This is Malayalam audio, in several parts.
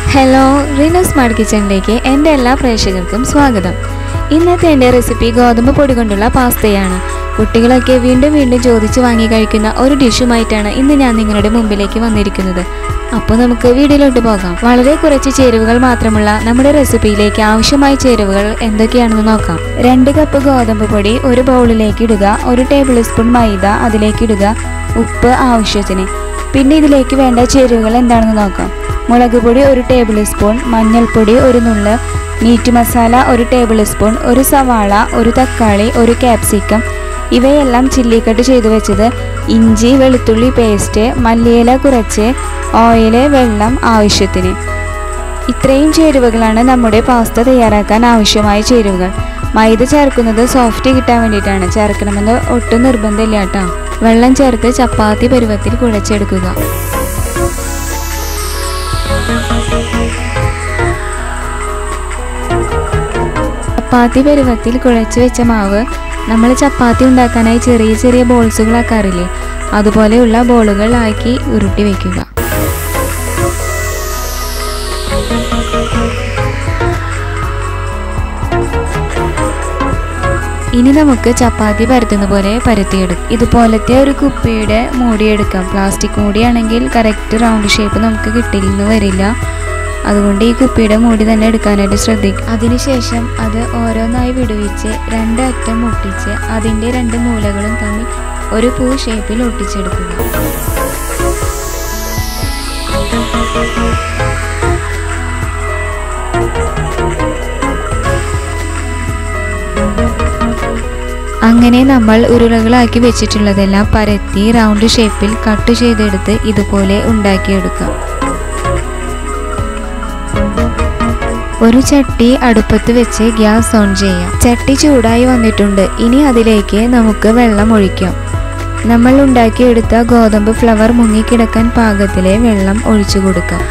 ഹലോ റീനോ സ്മാർട്ട് കിച്ചണിലേക്ക് എൻ്റെ എല്ലാ പ്രേക്ഷകർക്കും സ്വാഗതം ഇന്നത്തെ എൻ്റെ റെസിപ്പി ഗോതമ്പ് പൊടി കൊണ്ടുള്ള പാസ്തയാണ് കുട്ടികളൊക്കെ വീണ്ടും വീണ്ടും ചോദിച്ച് വാങ്ങി കഴിക്കുന്ന ഒരു ഡിഷുമായിട്ടാണ് ഇന്ന് ഞാൻ നിങ്ങളുടെ മുമ്പിലേക്ക് വന്നിരിക്കുന്നത് അപ്പോൾ നമുക്ക് വീഡിയോയിലോട്ട് പോകാം വളരെ കുറച്ച് ചേരുവകൾ മാത്രമുള്ള നമ്മുടെ റെസിപ്പിയിലേക്ക് ആവശ്യമായ ചേരുവകൾ എന്തൊക്കെയാണെന്ന് നോക്കാം രണ്ട് കപ്പ് ഗോതമ്പ് പൊടി ഒരു ബൗളിലേക്ക് ഇടുക ഒരു ടേബിൾ സ്പൂൺ മൈദ അതിലേക്ക് ഇടുക ഉപ്പ് ആവശ്യത്തിന് പിന്നെ ഇതിലേക്ക് വേണ്ട ചേരുവകൾ എന്താണെന്ന് നോക്കാം മുളക് പൊടി ഒരു ടേബിൾ സ്പൂൺ മഞ്ഞൾപ്പൊടി ഒരു നുള്ള് മീറ്റ് മസാല ഒരു ടേബിൾ സ്പൂൺ ഒരു സവാള ഒരു തക്കാളി ഒരു ക്യാപ്സിക്കം ഇവയെല്ലാം ചില്ലി കട്ട് ചെയ്തു വെച്ചത് ഇഞ്ചി വെളുത്തുള്ളി പേസ്റ്റ് മല്ലിയില കുറച്ച് ഓയില് വെള്ളം ആവശ്യത്തിന് ഇത്രയും ചേരുവകളാണ് നമ്മുടെ പാസ്ത തയ്യാറാക്കാൻ ആവശ്യമായ ചേരുവകൾ മൈദ ചേർക്കുന്നത് സോഫ്റ്റ് കിട്ടാൻ വേണ്ടിയിട്ടാണ് ചേർക്കണമെന്ന് ഒട്ടും നിർബന്ധമില്ല കേട്ടോ വെള്ളം ചേർത്ത് ചപ്പാത്തി പരുവത്തിൽ കുഴച്ചെടുക്കുക ചപ്പാത്തി പരുവത്തിൽ കുഴച്ച് വെച്ച മാവ് നമ്മൾ ചപ്പാത്തി ഉണ്ടാക്കാനായി ചെറിയ ചെറിയ ബോൾസുകളാക്കാറില്ലേ അതുപോലെയുള്ള ബോളുകൾ ആക്കി ഉരുട്ടി വയ്ക്കുക ഇനി നമുക്ക് ചപ്പാത്തി പരത്തുന്ന പോലെ പരത്തിയെടുക്കും ഇതുപോലത്തെ ഒരു കുപ്പിയുടെ മൂടിയെടുക്കാം പ്ലാസ്റ്റിക് മൂടിയാണെങ്കിൽ കറക്റ്റ് റൗണ്ട് ഷേപ്പ് നമുക്ക് കിട്ടില്ലെന്ന് വരില്ല അതുകൊണ്ട് ഈ കുപ്പിയുടെ മൂടി തന്നെ എടുക്കാനായിട്ട് ശ്രദ്ധിക്കും അതിനുശേഷം അത് ഓരോന്നായി വിടുവിച്ച് രണ്ട് അറ്റം ഒട്ടിച്ച് അതിൻ്റെ രണ്ട് മൂലകളും തമ്മിൽ ഒരു പൂ ഷേപ്പിൽ ഒട്ടിച്ചെടുക്കുക അങ്ങനെ നമ്മൾ ഉരുളകളാക്കി വെച്ചിട്ടുള്ളതെല്ലാം പരത്തി റൗണ്ട് ഷേപ്പിൽ കട്ട് ചെയ്തെടുത്ത് ഇതുപോലെ ഉണ്ടാക്കിയെടുക്കാം ഒരു ചട്ടി അടുപ്പത്ത് വെച്ച് ഗ്യാസ് ഓൺ ചെയ്യാം ചട്ടി ചൂടായി വന്നിട്ടുണ്ട് ഇനി അതിലേക്ക് നമുക്ക് വെള്ളം ഒഴിക്കാം നമ്മൾ ഉണ്ടാക്കിയെടുത്ത ഗോതമ്പ് ഫ്ലവർ മുങ്ങിക്കിടക്കാൻ പാകത്തിലെ വെള്ളം ഒഴിച്ചു കൊടുക്കാം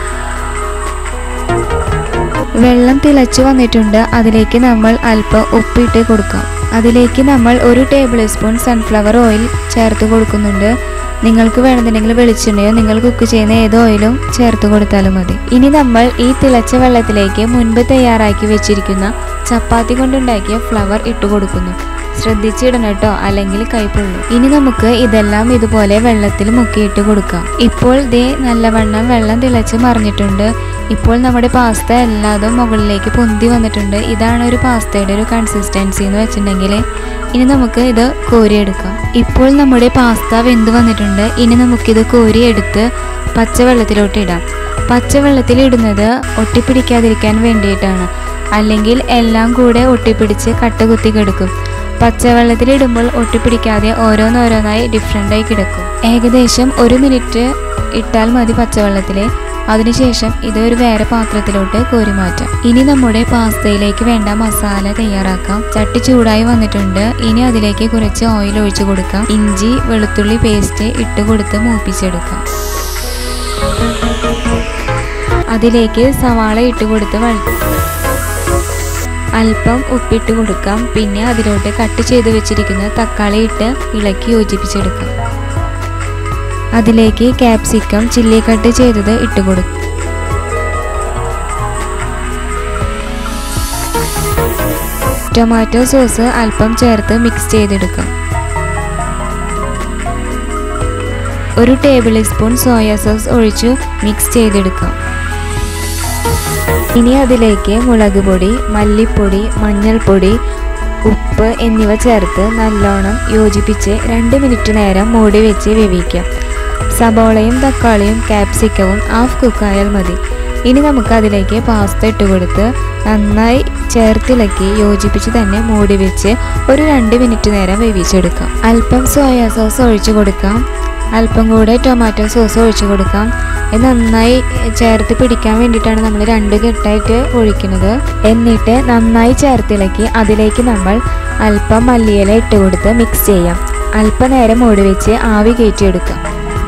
വെള്ളം തിളച്ചു വന്നിട്ടുണ്ട് അതിലേക്ക് നമ്മൾ അല്പം ഉപ്പിട്ട് കൊടുക്കാം അതിലേക്ക് നമ്മൾ ഒരു ടേബിൾ സ്പൂൺ സൺഫ്ലവർ ഓയിൽ ചേർത്ത് കൊടുക്കുന്നുണ്ട് നിങ്ങൾക്ക് വേണമെന്നുണ്ടെങ്കിൽ വെളിച്ചെണ്ണയോ നിങ്ങൾ കുക്ക് ചെയ്യുന്ന ഏത് ഓയിലും ചേർത്ത് കൊടുത്താലും മതി ഇനി നമ്മൾ ഈ തിളച്ച വെള്ളത്തിലേക്ക് മുൻപ് തയ്യാറാക്കി വെച്ചിരിക്കുന്ന ചപ്പാത്തി കൊണ്ടുണ്ടാക്കിയ ഫ്ലവർ ഇട്ട് കൊടുക്കുന്നു ശ്രദ്ധിച്ചിടണം കേട്ടോ അല്ലെങ്കിൽ കൈപ്പൊള്ളു ഇനി നമുക്ക് ഇതെല്ലാം ഇതുപോലെ വെള്ളത്തിൽ മുക്കിയിട്ട് കൊടുക്കാം ഇപ്പോൾ ദേ നല്ലവണ്ണം വെള്ളം തിളച്ച് മറിഞ്ഞിട്ടുണ്ട് ഇപ്പോൾ നമ്മുടെ പാസ്ത എല്ലാതും മുകളിലേക്ക് പൊന്തി വന്നിട്ടുണ്ട് ഇതാണ് ഒരു പാസ്തയുടെ ഒരു കൺസിസ്റ്റൻസി എന്ന് വെച്ചിട്ടുണ്ടെങ്കിൽ ഇനി നമുക്ക് ഇത് കോരിയെടുക്കാം ഇപ്പോൾ നമ്മുടെ പാസ്ത വെന്ത് വന്നിട്ടുണ്ട് ഇനി നമുക്കിത് കോരിയെടുത്ത് പച്ചവെള്ളത്തിലോട്ട് ഇടാം പച്ചവെള്ളത്തിൽ ഇടുന്നത് ഒട്ടിപ്പിടിക്കാതിരിക്കാൻ വേണ്ടിയിട്ടാണ് അല്ലെങ്കിൽ എല്ലാം കൂടെ ഒട്ടിപ്പിടിച്ച് കട്ട കുത്തി കിടക്കും പച്ചവെള്ളത്തിൽ ഇടുമ്പോൾ ഒട്ടിപ്പിടിക്കാതെ ഓരോന്നോരോന്നായി ഡിഫറെൻ്റായി കിടക്കും ഏകദേശം ഒരു മിനിറ്റ് ഇട്ടാൽ മതി പച്ചവെള്ളത്തിൽ അതിനുശേഷം ഇത് ഒരു വേറെ പാത്രത്തിലോട്ട് കോരി മാറ്റാം ഇനി നമ്മുടെ പാസ്തയിലേക്ക് വേണ്ട മസാല തയ്യാറാക്കാം ചട്ടി ചൂടായി വന്നിട്ടുണ്ട് ഇനി അതിലേക്ക് കുറച്ച് ഓയിൽ ഒഴിച്ചു കൊടുക്കാം ഇഞ്ചി വെളുത്തുള്ളി പേസ്റ്റ് ഇട്ട് കൊടുത്ത് മൂപ്പിച്ചെടുക്കാം അതിലേക്ക് സവാള ഇട്ട് കൊടുത്ത് വഴ അല്പം ഉപ്പിട്ട് കൊടുക്കാം പിന്നെ അതിലോട്ട് കട്ട് ചെയ്ത് വെച്ചിരിക്കുന്ന തക്കാളി ഇട്ട് ഇളക്കി യോജിപ്പിച്ചെടുക്കാം അതിലേക്ക് ക്യാപ്സിക്കം ചില്ലി കട്ട് ചെയ്തത് ഇട്ട് കൊടുക്കും ടൊമാറ്റോ സോസ് അല്പം ചേർത്ത് മിക്സ് ചെയ്തെടുക്കാം ഒരു ടേബിൾ സ്പൂൺ സോയ സോസ് ഒഴിച്ചു മിക്സ് ചെയ്തെടുക്കാം ഇനി അതിലേക്ക് മുളക് പൊടി മല്ലിപ്പൊടി മഞ്ഞൾപ്പൊടി ഉപ്പ് എന്നിവ ചേർത്ത് നല്ലോണം യോജിപ്പിച്ച് രണ്ട് മിനിറ്റ് നേരം മൂടി വെച്ച് വേവിക്കാം സബോളയും തക്കാളിയും ക്യാപ്സിക്കവും ഹാഫ് കുക്കായാൽ മതി ഇനി നമുക്ക് അതിലേക്ക് പാസ്ത ഇട്ട് കൊടുത്ത് നന്നായി ചേർത്തിളക്കി യോജിപ്പിച്ച് തന്നെ മൂടി വെച്ച് ഒരു രണ്ട് മിനിറ്റ് നേരം വേവിച്ചെടുക്കാം അല്പം സോയാ സോസ് ഒഴിച്ചു കൊടുക്കാം അല്പം കൂടെ ടൊമാറ്റോ സോസ് ഒഴിച്ചു കൊടുക്കാം ഇത് നന്നായി ചേർത്ത് പിടിക്കാൻ വേണ്ടിയിട്ടാണ് നമ്മൾ രണ്ട് കെട്ടായിട്ട് ഒഴിക്കുന്നത് എന്നിട്ട് നന്നായി ചേർത്തിളക്കി അതിലേക്ക് നമ്മൾ അല്പം മല്ലിയില ഇട്ട് കൊടുത്ത് മിക്സ് ചെയ്യാം അല്പനേരം മൂടി വെച്ച് ആവി കയറ്റിയെടുക്കാം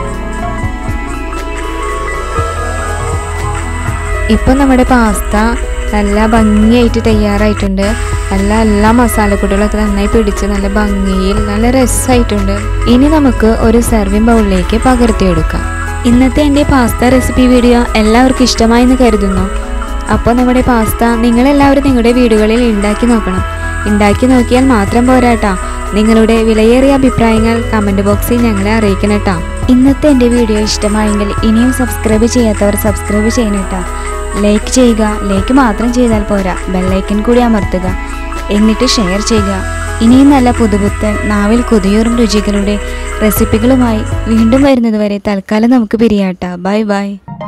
ഇപ്പം നമ്മുടെ പാസ്ത നല്ല ഭംഗിയായിട്ട് തയ്യാറായിട്ടുണ്ട് നല്ല എല്ലാ മസാലക്കൂട്ടുകളൊക്കെ നന്നായി പിടിച്ച് നല്ല ഭംഗിയിൽ നല്ല രസമായിട്ടുണ്ട് ഇനി നമുക്ക് ഒരു സെർവിങ് ബൗളിലേക്ക് പകർത്തിയെടുക്കാം ഇന്നത്തെ എൻ്റെ പാസ്ത റെസിപ്പി വീഡിയോ എല്ലാവർക്കും ഇഷ്ടമായി എന്ന് കരുതുന്നു അപ്പോൾ നമ്മുടെ പാസ്ത നിങ്ങളെല്ലാവരും നിങ്ങളുടെ വീടുകളിൽ ഉണ്ടാക്കി നോക്കണം ഉണ്ടാക്കി നോക്കിയാൽ മാത്രം പോരാട്ടാ നിങ്ങളുടെ വിലയേറിയ അഭിപ്രായങ്ങൾ കമൻറ്റ് ബോക്സിൽ ഞങ്ങളെ അറിയിക്കണം കേട്ടോ ഇന്നത്തെ എൻ്റെ വീഡിയോ ഇഷ്ടമായെങ്കിൽ ഇനിയും സബ്സ്ക്രൈബ് ചെയ്യാത്തവർ സബ്സ്ക്രൈബ് ചെയ്യണം കേട്ടോ ലൈക്ക് ചെയ്യുക ലൈക്ക് മാത്രം ചെയ്താൽ പോരാ ബെല്ലൈക്കൻ കൂടി അമർത്തുക എന്നിട്ട് ഷെയർ ചെയ്യുക ഇനിയും നല്ല പുതുപുത്തൻ നാവിൽ കൊതിയൂറും രുചികളുടെ റെസിപ്പികളുമായി വീണ്ടും വരുന്നതുവരെ തൽക്കാലം നമുക്ക് പിരിയാട്ട ബൈ ബൈ